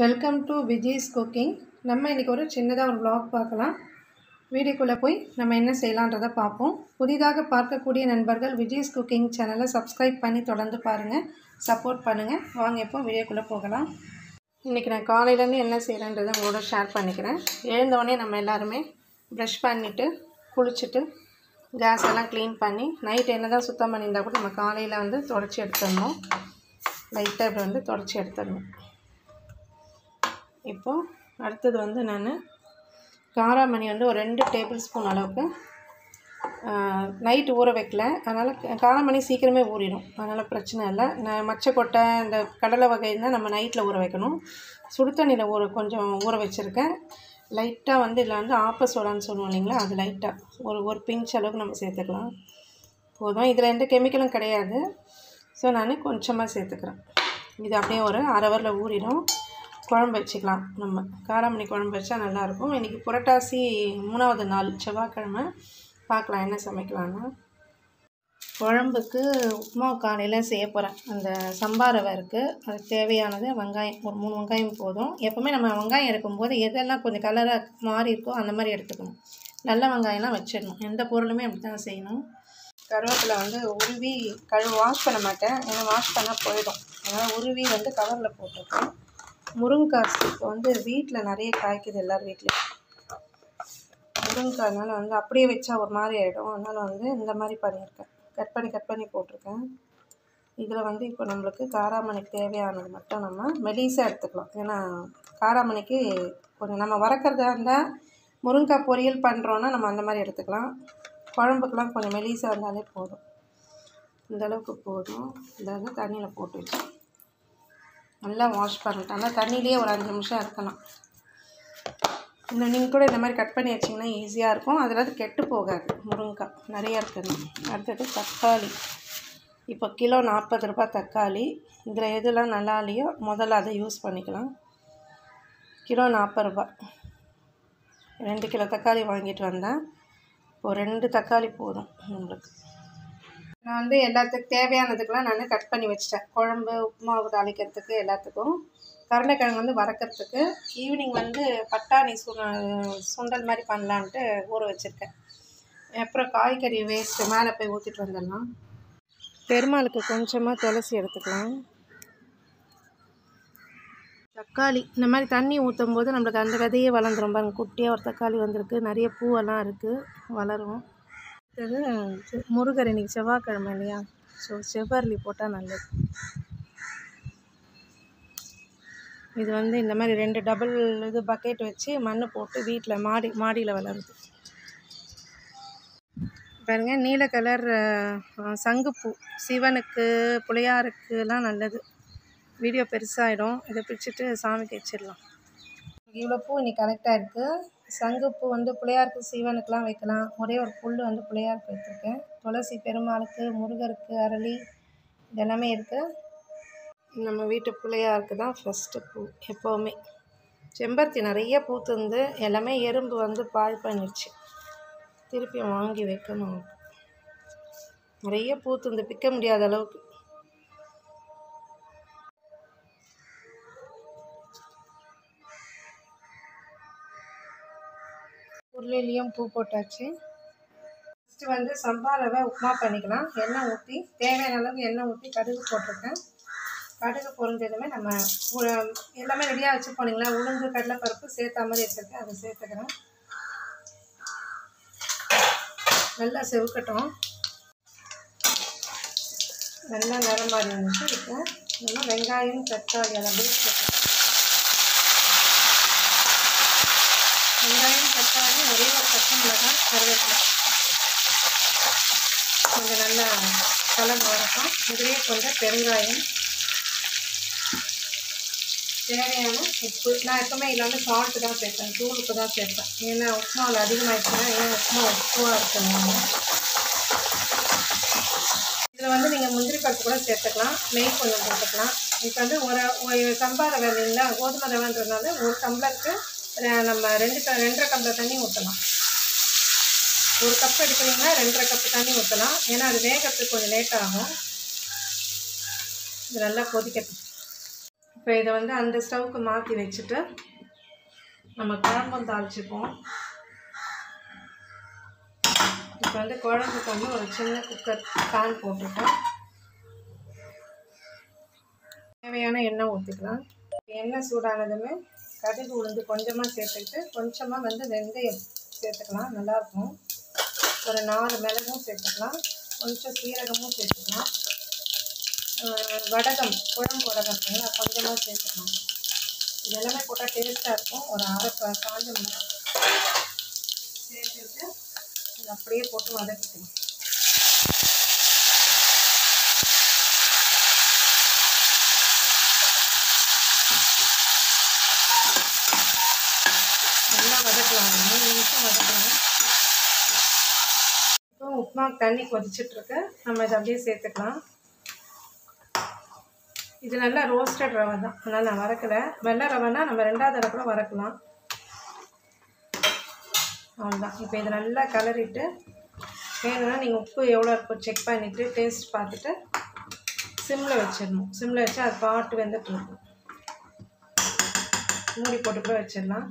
welcome to Vijay's cooking நம்ம இன்றைக்கி ஒரு சின்னதாக ஒரு vlog பார்க்கலாம் வீடியோக்குள்ளே போய் நம்ம என்ன செய்யலான்றதை பார்ப்போம் புதிதாக பார்க்கக்கூடிய நண்பர்கள் விஜய்ஸ் குக்கிங் சேனலை சப்ஸ்கிரைப் பண்ணி தொடர்ந்து பாருங்கள் சப்போர்ட் பண்ணுங்கள் வாங்க இப்போ வீடியோக்குள்ளே போகலாம் இன்றைக்கி நான் காலையிலேருந்து என்ன செய்கிறேன்றதை உங்களோட ஷேர் பண்ணிக்கிறேன் எழுந்தோடனே நம்ம எல்லாருமே ப்ரஷ் பண்ணிவிட்டு குளிச்சுட்டு கேஸ் எல்லாம் க்ளீன் பண்ணி நைட் என்ன தான் சுத்தம் பண்ணியிருந்தா கூட நம்ம காலையில் வந்து தொடச்சி எடுத்துடணும் லைட்டாக இப்படி வந்து தொடச்சி எடுத்துடணும் இப்போது அடுத்தது வந்து நான் காராமணி வந்து ஒரு ரெண்டு டேபிள் ஸ்பூன் அளவுக்கு நைட்டு ஊற வைக்கல அதனால் காராமணி சீக்கிரமே ஊறிடும் அதனால் பிரச்சனை இல்லை நான் மச்சக்கொட்டை இந்த கடலை வகைன்னா நம்ம நைட்டில் ஊற வைக்கணும் சுடு தண்ணியில் ஊற கொஞ்சம் ஊற வச்சுருக்கேன் லைட்டாக வந்து இதில் வந்து ஆப்ப சோடான்னு சொல்லுவோம் இல்லைங்களா அது லைட்டாக ஒரு ஒரு பிஞ்ச் அளவுக்கு நம்ம சேர்த்துக்கலாம் போதும் இதில் எந்த கெமிக்கலும் கிடையாது ஸோ நான் கொஞ்சமாக சேர்த்துக்கிறேன் இது அப்படியே ஒரு அரை ஹவரில் ஊறிடும் குழம்பு வச்சுக்கலாம் நம்ம காராமணி குழம்பு வச்சா நல்லாயிருக்கும் இன்றைக்கி புரட்டாசி மூணாவது நாள் செவ்வாய்க்கிழமை பார்க்கலாம் என்ன சமைக்கலான்னு குழம்புக்கு உப்புமா காலையில் செய்ய போகிறேன் அந்த சம்பா ரவை இருக்குது அதுக்கு தேவையானது வெங்காயம் ஒரு மூணு வெங்காயம் போதும் எப்போவுமே நம்ம வெங்காயம் எடுக்கும்போது எதெல்லாம் கொஞ்சம் கலராக மாறி இருக்கோ அந்த மாதிரி எடுத்துக்கணும் நல்ல வெங்காயம்லாம் வச்சிடணும் எந்த பொருளுமே அப்படி தான் செய்யணும் கருவேப்பிலை வந்து உருவி கழுவு வாஷ் பண்ண மாட்டேன் ஏன்னா வாஷ் பண்ணால் போயிடும் அதனால் உருவி வந்து கவரில் போட்டிருக்கேன் முருங்கைக்காய் இப்போ வந்து வீட்டில் நிறைய காய்க்குது எல்லார் வீட்லேயும் முருங்கைக்காய்னால வந்து அப்படியே வச்சா ஒரு மாதிரி ஆகிடும் அதனால் வந்து இந்த மாதிரி பண்ணியிருக்கேன் கட் பண்ணி கட் பண்ணி போட்டிருக்கேன் இதில் வந்து இப்போ நம்மளுக்கு காராமணிக்கு தேவையானது மட்டும் நம்ம மெலிசாக எடுத்துக்கலாம் ஏன்னா காராமணிக்கு கொஞ்சம் நம்ம வறக்கிறதா இருந்தால் முருங்கைக்காய் பொரியல் பண்ணுறோன்னா நம்ம அந்த மாதிரி எடுத்துக்கலாம் குழம்புக்கெலாம் கொஞ்சம் மெலிசாக இருந்தாலே போதும் இந்த அளவுக்கு போதும் இதை வந்து தண்ணியில் போட்டு வச்சு நல்லா வாஷ் பண்ணிட்டேன் ஆனால் தண்ணியிலே ஒரு அஞ்சு நிமிஷம் இருக்கலாம் இந்த நீங்கள் கூட இந்த மாதிரி கட் பண்ணி வச்சிங்கன்னா ஈஸியாக இருக்கும் அதில் கெட்டு போகாது முருங்கைக்காய் நிறையா இருக்குது அடுத்தது தக்காளி இப்போ கிலோ நாற்பது ரூபாய் தக்காளி இதில் எதுலாம் நல்லா இல்லையோ முதல்ல அதை யூஸ் பண்ணிக்கலாம் கிலோ நாற்பது ரூபாய் ரெண்டு கிலோ தக்காளி வாங்கிட்டு வந்தேன் இப்போ ரெண்டு தக்காளி போதும் நம்மளுக்கு நான் வந்து எல்லாத்துக்கும் தேவையானதுக்கெலாம் நான் கட் பண்ணி வச்சிட்டேன் குழம்பு உப்புமாவு தாளிக்கிறதுக்கு எல்லாத்துக்கும் கருணைக்கிழங்கு வந்து வறக்கிறதுக்கு ஈவினிங் வந்து பட்டாணி சு சுண்டல் மாதிரி பண்ணலான்ட்டு ஊற வச்சுருக்கேன் அப்புறம் காய்கறி வேஸ்ட்டு மேலே போய் ஊற்றிட்டு வந்துடலாம் பெருமாளுக்கு கொஞ்சமாக துளசி எடுத்துக்கலாம் தக்காளி இந்த மாதிரி தண்ணி ஊற்றும் போது நம்மளுக்கு அந்த விதையே வளர்ந்துரும் பாருங்க குட்டியாக ஒரு தக்காளி வந்திருக்கு நிறைய பூவெல்லாம் இருக்குது வளரும் இது முருகர் இன்னைக்கு செவ்வாய்க்கிழமை இல்லையா ஸோ செவ்வரளி போட்டால் நல்லது இது வந்து இந்த மாதிரி ரெண்டு டபுள் இது பக்கெட் வச்சு மண் போட்டு வீட்டில் மாடி மாடியில் வளருது பாருங்க நீல கலர் சங்குப்பூ சிவனுக்கு புளியாருக்குலாம் நல்லது வீடியோ பெருசாகிடும் இதை பிடிச்சிட்டு சாமிக்கு வச்சிடலாம் இவ்வளோ பூ இன்னைக்கு கரெக்டாக இருக்குது சங்குப்பூ வந்து பிள்ளையாருக்கு சிவனுக்கெலாம் வைக்கலாம் ஒரே ஒரு புல் வந்து பிள்ளையாருக்கு வைத்திருக்கேன் துளசி பெருமாளுக்கு முருகருக்கு அரளி இதெல்லாமே இருக்குது நம்ம வீட்டு பிள்ளையாருக்கு தான் ஃபஸ்ட்டு பூ எப்போவுமே செம்பருத்தி நிறைய பூத்துருந்து எல்லாமே எறும்பு வந்து பால் பண்ணிடுச்சு திருப்பி வாங்கி வைக்கணும் நிறைய பூத்துந்து பிக்க முடியாத அளவுக்கு உருளையிலையும் பூ போட்டாச்சு ஃபஸ்ட்டு வந்து சம்பா ரவை உப்புமா பண்ணிக்கலாம் எண்ணெய் ஊற்றி தேவையான அளவுக்கு எண்ணெய் ஊற்றி கடுகு போட்டிருக்கேன் கடுகு பொரிஞ்சதுமே நம்ம எல்லாமே ரெடியாக வச்சு போனீங்களா உளுந்து கடலைப்பருப்பு சேர்த்த மாதிரி எடுத்துருக்கேன் அதை சேர்த்துக்கிறேன் நல்லா செவுக்கட்டும் நல்லா நிறம் மாதிரி இருந்துச்சு இப்போ நல்லா வெங்காயம் தக்காளி அதை அப்படியே வெங்காயம் தக்காளி ஒரே ஒரு பச்சை மிளகாய் கருவேப்பிலை கொஞ்சம் நல்லா கலந்து வரட்டும் இதுலேயே கொஞ்சம் பெருங்காயம் தேவையான உப்பு நான் எப்போவுமே இதில் வந்து சால்ட்டு தான் சேர்ப்பேன் தூள் உப்பு தான் சேர்ப்பேன் ஏன்னா உப்புமாவில் அதிகமாகிடுச்சுன்னா ஏன் உப்புமா உப்புவாக இருக்குங்க இதில் வந்து நீங்கள் முந்திரி பருப்பு கூட சேர்த்துக்கலாம் நெய் கொஞ்சம் போட்டுக்கலாம் இப்போ வந்து ஒரு ஒரு சம்பா ரவை இல்லைங்களா கோதுமை ரவைன்றதுனால ஒரு டம்ளருக்கு நம்ம ரெண்டு ட ரெண்டரை டம்ளர் தண்ணி ஊற்றலாம் ஒரு கப் எடுக்கிறீங்கன்னா ரெண்டரை கப்பு தண்ணி ஊற்றலாம் ஏன்னா அது வேகிறதுக்கு கொஞ்சம் லேட் ஆகும் இது நல்லா கொதிக்கட்டும் இப்போ இதை வந்து அந்த ஸ்டவ்வுக்கு மாற்றி வச்சுட்டு நம்ம குழம்பும் தாளிச்சுப்போம் இப்போ வந்து குழம்புக்கு வந்து ஒரு சின்ன குக்கர் பேன் போட்டுட்டோம் தேவையான எண்ணெய் ஊற்றிக்கலாம் எண்ணெய் சூடானதுமே கடுகு உளுந்து கொஞ்சமாக சேர்த்துக்கிட்டு கொஞ்சமாக வந்து வெந்தயம் சேர்த்துக்கலாம் நல்லாயிருக்கும் ஒரு நாலு மிளகும் சேர்த்துக்கலாம் கொஞ்சம் சீரகமும் சேர்த்துக்கலாம் ஆஹ் வடகம் குழம்பு வடகம் இருக்குங்களா கொஞ்சமாக சேர்த்துக்கலாம் இது எல்லாமே போட்டால் டேஸ்ட்டாக இருக்கும் ஒரு அரை ப- காஞ்ச மிளகாய் சேர்த்துட்டு இது அப்படியே போட்டு வதக்கிக்கணும் நல்லா வதக்கலாம் ஒரு மூணு நிமிஷம் வதக்கலாம் இப்போ உப்புமா தண்ணி கொதிச்சிட்ருக்கு நம்ம இதை அப்படியே சேர்த்துக்கலாம் இது நல்லா ரோஸ்டட் ரவை தான் அதனால் நான் வறக்கலை வெள்ளை ரவைனா நம்ம ரெண்டாவது தடவை கூட வறக்கலாம் அவ்வளோதான் இப்போ இதை நல்லா கலரிட்டு வேணும்னா நீங்கள் உப்பு எவ்வளோ இருக்கோ செக் பண்ணிவிட்டு டேஸ்ட் பார்த்துட்டு சிம்மில் வச்சிடணும் சிம்மில் வச்சு அது பாட்டு வெந்துட்டு இருக்கும் மூடி போட்டு கூட வச்சிடலாம்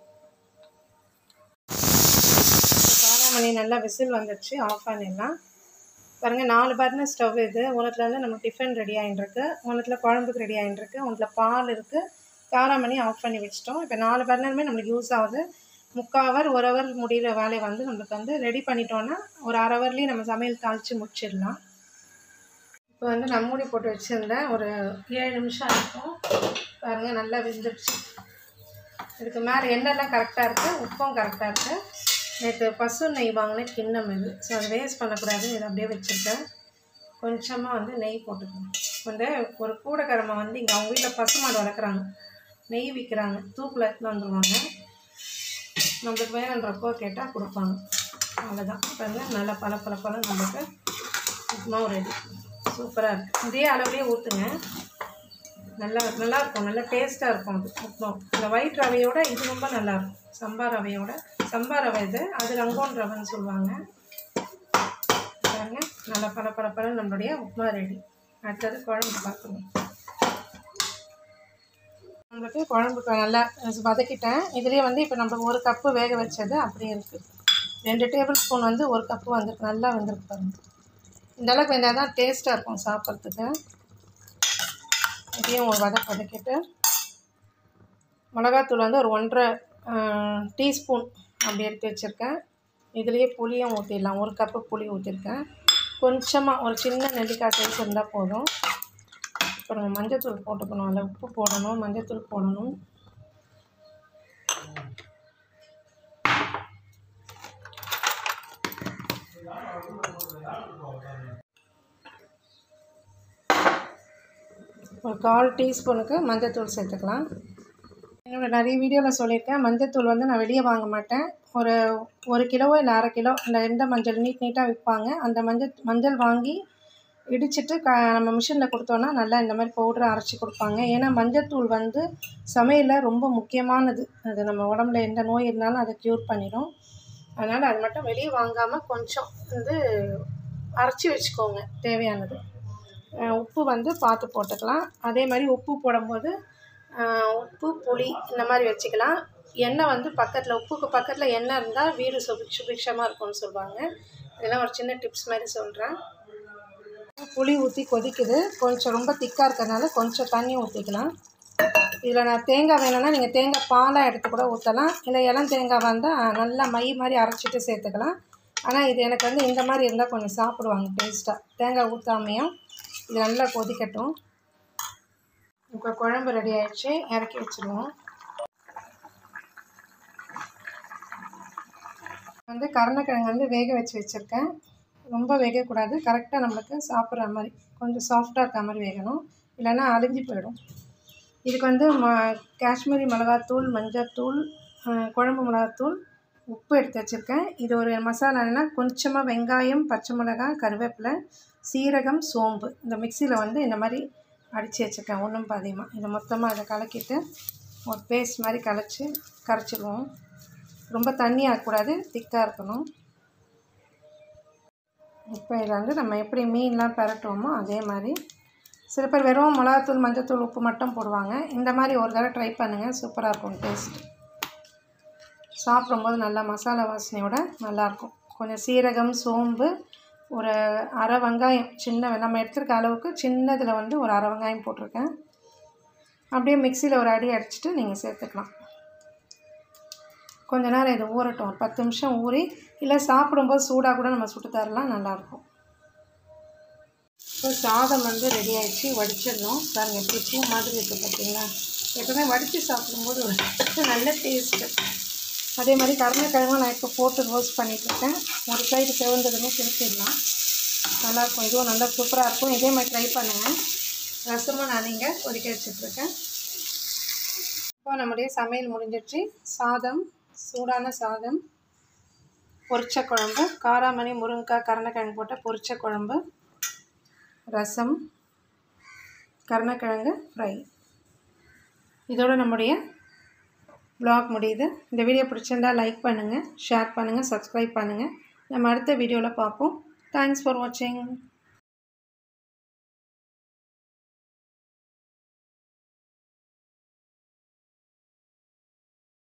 காராமணி நல்லா விசில் வந்துடுச்சு ஆஃப் பண்ணிடலாம் பாருங்கள் நாலு பர்னர் ஸ்டவ் இது ஒன்றுத்துல வந்து நம்ம டிஃபன் ரெடி ஆகிட்டுருக்கு ஒன்றுத்துல குழம்புக்கு ரெடி ஆகிட்டுருக்கு ஒன்றுத்துல பால் இருக்குது காராமணி ஆஃப் பண்ணி வச்சிட்டோம் இப்போ நாலு பர்னருமே நம்மளுக்கு யூஸ் ஆகுது முக்கால் ஹவர் ஒரு ஹவர் முடிகிற வேலையை வந்து நம்மளுக்கு வந்து ரெடி பண்ணிட்டோன்னா ஒரு அரை ஹவர்லேயே நம்ம சமையல் தாளித்து முடிச்சிடலாம் இப்போ வந்து நான் மூடி போட்டு வச்சுருந்தேன் ஒரு ஏழு நிமிஷம் இருக்கும் பாருங்கள் நல்லா வெந்துடுச்சு இதுக்கு மேலே எண்ணெய்லாம் கரெக்டாக இருக்குது உப்பும் கரெக்டாக இருக்குது நேற்று பசு நெய் வாங்கின கிண்ணம் இது ஸோ அதை வேஸ்ட் பண்ணக்கூடாதுன்னு இதை அப்படியே வச்சுருக்கேன் கொஞ்சமாக வந்து நெய் போட்டுக்கணும் வந்து ஒரு கூடைக்கரமை வந்து இங்கே அவங்க வீட்டில் பசுமாடு வளர்க்குறாங்க நெய் விற்கிறாங்க தூக்கில் எடுத்துன்னு வந்துடுவாங்க நம்மளுக்கு வேணுன்றப்போ கேட்டால் கொடுப்பாங்க அவ்வளோதான் பாருங்க நல்லா பல பல பல நம்மளுக்கு உப்புமாவும் ரெடி சூப்பராக இருக்குது இதே அளவுலேயே ஊற்றுங்க நல்லா நல்லா இருக்கும் நல்லா டேஸ்ட்டாக இருக்கும் அது உப்புமா இந்த ஒயிட் ரவையோட இது ரொம்ப நல்லாயிருக்கும் சம்பா ரவையோட சம்பா ரவை இது அது ரங்கோன் ரவைன்னு சொல்லுவாங்க பாருங்க நல்லா பல பல பல நம்மளுடைய உப்புமா ரெடி அடுத்தது குழம்பு பார்க்கணும் நம்மளுக்கு குழம்புக்கு நல்லா வதக்கிட்டேன் இதுலேயே வந்து இப்போ நம்ம ஒரு கப்பு வேக வச்சது அப்படியே இருக்குது ரெண்டு டேபிள் ஸ்பூன் வந்து ஒரு கப்பு வந்திருக்கு நல்லா வந்திருக்கு பாருங்க இந்த அளவுக்கு வெந்தால் தான் டேஸ்ட்டாக இருக்கும் சாப்பிட்றதுக்கு இதையும் ஒரு வதக்கு வதக்கிட்டு மிளகாத்தூள் வந்து ஒரு ஒன்றரை டீஸ்பூன் அப்படி எடுத்து வச்சுருக்கேன் இதுலேயே புளியும் ஊற்றிடலாம் ஒரு கப்பு புளி ஊற்றிருக்கேன் கொஞ்சமாக ஒரு சின்ன நெல்லிக்காய் சைஸ் இருந்தால் போதும் இப்போ நம்ம மஞ்சத்தூள் போட்டுக்கணும் அதில் உப்பு போடணும் மஞ்சத்தூள் போடணும் ஒரு கால் டீஸ்பூனுக்கு மஞ்சத்தூள் சேர்த்துக்கலாம் என்னோட நிறைய வீடியோவில் சொல்லியிருக்கேன் மஞ்சத்தூள் வந்து நான் வெளியே வாங்க மாட்டேன் ஒரு ஒரு கிலோவோ இல்லை அரை கிலோ இந்த எந்த மஞ்சள் நீட் நீட்டாக விற்பாங்க அந்த மஞ்சள் மஞ்சள் வாங்கி இடிச்சிட்டு க நம்ம மிஷினில் கொடுத்தோன்னா நல்லா இந்த மாதிரி பவுடரை அரைச்சி கொடுப்பாங்க ஏன்னா மஞ்சத்தூள் வந்து சமையலில் ரொம்ப முக்கியமானது அது நம்ம உடம்புல எந்த நோய் இருந்தாலும் அதை க்யூர் பண்ணிடும் அதனால் அது மட்டும் வெளியே வாங்காமல் கொஞ்சம் வந்து அரைச்சி வச்சுக்கோங்க தேவையானது அஹ் உப்பு வந்து பார்த்து போட்டுக்கலாம் அதே மாதிரி உப்பு போடும்போது அஹ் உப்பு புளி இந்த மாதிரி வச்சுக்கலாம் எண்ணெய் வந்து பக்கத்தில் உப்புக்கு பக்கத்தில் எண்ணெய் இருந்தால் வீடு சுபி சுபிக்ஷமாக இருக்கும்னு சொல்லுவாங்க இதெல்லாம் ஒரு சின்ன டிப்ஸ் மாதிரி சொல்கிறேன் புளி ஊற்றி கொதிக்குது கொஞ்சம் ரொம்ப திக்காக இருக்கிறதுனால கொஞ்சம் தண்ணி ஊற்றிக்கலாம் இதில் நான் தேங்காய் வேணும்னா நீங்கள் தேங்காய் பாலாக எடுத்து கூட ஊற்றலாம் இல்லை இளம் தேங்காய் வந்தால் நல்லா மை மாதிரி அரைச்சிட்டு சேர்த்துக்கலாம் ஆனால் இது எனக்கு வந்து இந்த மாதிரி இருந்தால் கொஞ்சம் சாப்பிடுவாங்க டேஸ்ட்டாக தேங்காய் ஊற்றாமையும் இது நல்லா கொதிக்கட்டும் இப்போ குழம்பு ரெடி ஆயிடுச்சு இறக்கி வச்சுருவோம் வந்து கருணக்கிழங்கு வந்து வேக வச்சு வச்சுருக்கேன் ரொம்ப வேகக்கூடாது கரெக்டாக நம்மளுக்கு சாப்பிட்ற மாதிரி கொஞ்சம் சாஃப்டாக இருக்க மாதிரி வேகணும் இல்லைன்னா அழிஞ்சு போயிடும் இதுக்கு வந்து ம காஷ்மீரி மிளகாத்தூள் மஞ்சத்தூள் அஹ், குழம்பு மிளகாத்தூள் உப்பு எடுத்து வச்சுருக்கேன் இது ஒரு மசாலான்னா கொஞ்சமாக வெங்காயம் பச்சை மிளகாய் கருவேப்பிலை சீரகம் சோம்பு இந்த மிக்சியில் வந்து இந்த மாதிரி அடித்து வச்சுருக்கேன் ஒன்றும் பாதியமாக இதை மொத்தமாக அதை கலக்கிட்டு ஒரு பேஸ்ட் மாதிரி கலைச்சி கரைச்சிடுவோம் ரொம்ப தண்ணி ஆகக்கூடாது திக்காக இருக்கணும் இப்போ இதில் வந்து நம்ம எப்படி மீன்லாம் பரட்டுவோமோ அதே மாதிரி சில பேர் வெறும் மிளகாத்தூள் மஞ்சத்தூள் உப்பு மட்டும் போடுவாங்க இந்த மாதிரி ஒரு தடவை ட்ரை பண்ணுங்கள் சூப்பராக இருக்கும் டேஸ்ட் சாப்பிடும்போது நல்லா மசாலா வாசனையோட நல்லாயிருக்கும் கொஞ்சம் சீரகம் சோம்பு ஒரு அரை வெங்காயம் சின்ன வெ- நம்ம எடுத்துருக்க அளவுக்கு சின்னதில் வந்து ஒரு அரை வெங்காயம் போட்டிருக்கேன் அப்படியே மிக்சியில் ஒரு அடி அடிச்சுட்டு நீங்கள் சேர்த்துக்கலாம் கொஞ்ச நேரம் இது ஊறட்டும் ஒரு பத்து நிமிஷம் ஊறி இல்லை சாப்பிடும்போது சூடாக கூட நம்ம சுட்டு தரலாம் நல்லாயிருக்கும் இப்போ சாதம் வந்து ரெடி ஆயிடுச்சு வடிச்சிடணும் பாருங்க எப்படி பூ மாதிரி இருக்குது பார்த்தீங்களா எப்பவுமே வடித்து சாப்பிடும்போது ஒரு நல்ல டேஸ்ட்டு அதே மாதிரி கடலைக்கிழமை நான் இப்போ போட்டு ரோஸ்ட் பண்ணிகிட்ருக்கேன் ஒரு சைடு செவந்ததுமே திருப்பிடலாம் நல்லாயிருக்கும் இதுவும் நல்லா சூப்பராக இருக்கும் இதே மாதிரி ட்ரை பண்ணுங்கள் ரசமும் நான் இங்கே கொதிக்க வச்சிட்ருக்கேன் இப்போ நம்முடைய சமையல் முடிஞ்சிடுச்சு சாதம் சூடான சாதம் பொரிச்ச குழம்பு காராமணி முருங்கைக்காய் கருணக்கிழங்கு போட்ட பொரிச்ச குழம்பு ரசம் கருணக்கிழங்கு ஃப்ரை இதோட நம்முடைய vlog முடியுது இந்த வீடியோ பிடிச்சிருந்தா லைக் பண்ணுங்கள் ஷேர் பண்ணுங்கள் சப்ஸ்கிரைப் பண்ணுங்கள் நம்ம அடுத்த வீடியோவில் பார்ப்போம் தேங்க்ஸ் ஃபார் வாட்சிங்